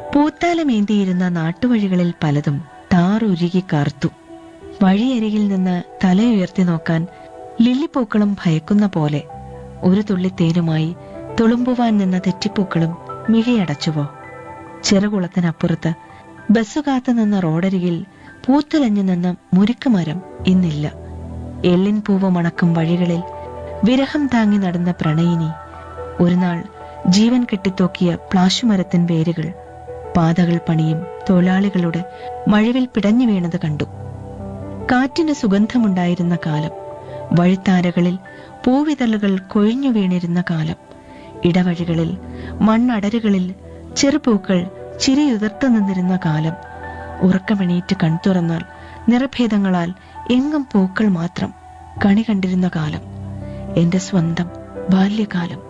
പൂത്താലമേന്തിയിരുന്ന നാട്ടുവഴികളിൽ പലതും താറുരുകി കാർത്തു വഴിയരികിൽ നിന്ന് തലയുയർത്തി നോക്കാൻ ലില്ലിപ്പൂക്കളും ഭയക്കുന്ന പോലെ ഒരു തുള്ളി തേനുമായി തുളുമ്പുവാൻ നിന്ന തെറ്റിപ്പൂക്കളും മിഴിയടച്ചുവോ ചെറുകുളത്തിനപ്പുറത്ത് ബസ് കാത്തു നിന്ന റോഡരികിൽ പൂത്തുലഞ്ഞു നിന്ന മുരുക്കുമരം ഇന്നില്ല എള്ളിൻ പൂവ് മണക്കും വഴികളിൽ വിരഹം താങ്ങി നടന്ന പ്രണയിനി ഒരു നാൾ ജീവൻ കെട്ടിത്തോക്കിയ പ്ലാശുമരത്തിൻ വേരുകൾ പാതകൾ പണിയും തൊഴിലാളികളുടെ മഴവിൽ പിടഞ്ഞു വീണത് കണ്ടു കാറ്റിന് സുഗന്ധമുണ്ടായിരുന്ന കാലം വഴിത്താരകളിൽ പൂവിതളുകൾ കൊഴിഞ്ഞു വീണിരുന്ന കാലം ഇടവഴികളിൽ മണ്ണടരുകളിൽ ചെറുപൂക്കൾ ചിരിയുതിർത്തു നിന്നിരുന്ന കാലം ഉറക്കമെണീറ്റ് കൺതുറന്നാൽ നിറഭേദങ്ങളാൽ എങ്ങും പൂക്കൾ മാത്രം കണി കണ്ടിരുന്ന കാലം എന്റെ സ്വന്തം ബാല്യകാലം